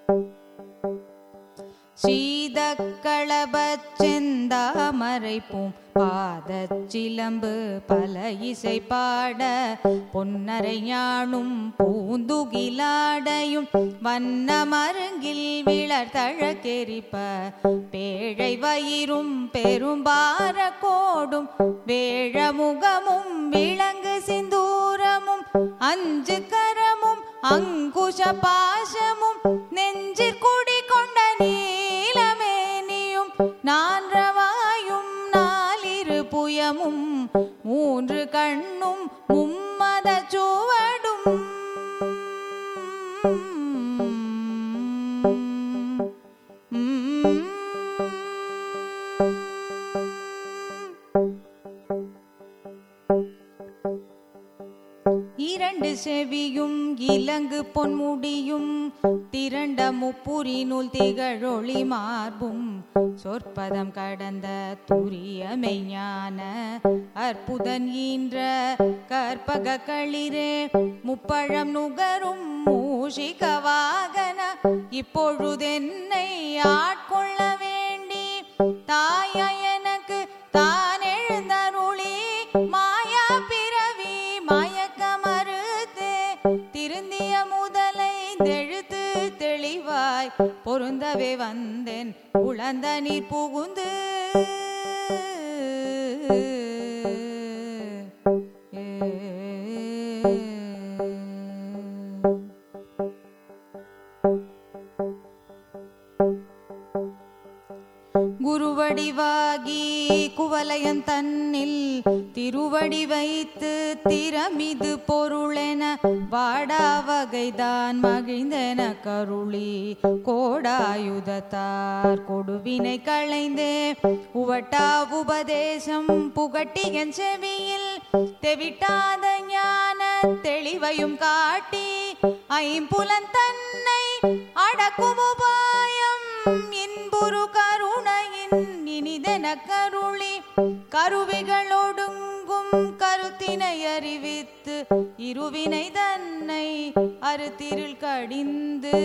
சீதக்களபச் செந்தாமரை boom பாதச் சிலம்பு பல இசை பாட பொன்னரை ஞானும் பூந்துகிலாடையும் வண்ண மருங்கில் விளர்தழக்கெரிப்ப பேழை வயிறும் பெரும்பார கோடும் வேழமுகமும் விளங்கு சிந்தூரமும் அஞ்சு கரமும் அங்குஷ பாசமும் நெஞ்சிற் குடி கொண்ட நீலமேனியும் நான்றவாயும் நாலிரு புயமும் மூன்று கண்ணும் மும்மத சுவடும் இரண்டு செவியும் இலங்கு பொன்முடியும் திரண்ட முப்புரினுள் திகழொளி மார்பும் சொற்பதம் கடந்த துரியமை ஞான அற்புதன் ஈன்ற கற்பக களிரே முப்பழம் நுகரும் மூஷிக வாகன இப்பொழுதென்னை ஆட்கொள்ள வேண்டி தாயா எனக்கு தான் எழுந்தருளி மாயா பிறவி மயக்க மறுத்து திருந்திய முதலை தெழுத்து தெளிவாய் பொருந்தவே வந்தேன் உழந்த நீர் புகுந்து குருவடிவாகி குவலயன் தன்னில் திருவடி வைத்து திறமிது பொருளென வாடா வகைதான் மகிழ்ந்தென கருளி கோடாயுதத்தார் கொடுவினை களைந்தே உவட்டா உபதேசம் புகட்டியன் செவியில் தெவிட்டாத ஞான தெளிவையும் காட்டி ஐம்புலன் தன்னை அடக்கும் உபாயம் இன்புரு கருணையின் இனிதென கருளி கருவிகளொடுங்கும் கருத்தினை அறிவித்து இருவினை தன்னை அறுத்திருள் கடிந்து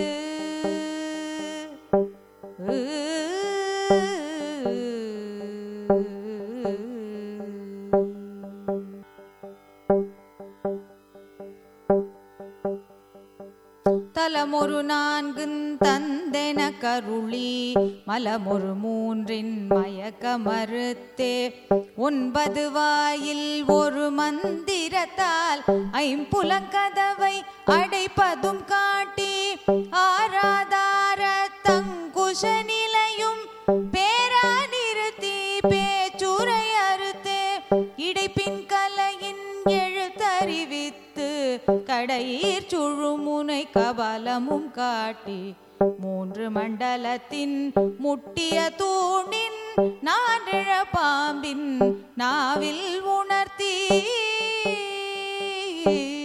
தலமொரு நான்கு தந்தென கருளி மலமொரு மூன்றின் மயக்க மறுத்தே ஒன்பது வாயில் ஒரு மந்திரத்தால் ஐம்புலங்கதவை அடைப்பதும் காட்டி ஆராதார தங்குஷ நிலையும் பேரா நிறுத்தி பேச்சுரை அறுத்தே இடைப்பின் கலையின் எழுத்தறிவித்து கடையீர் சுழுமுனை கபலமும் காட்டி மூன்று மண்டலத்தின் முட்டிய தூணின் நான்கிழ பாம்பின் நாவில் உணர்த்தி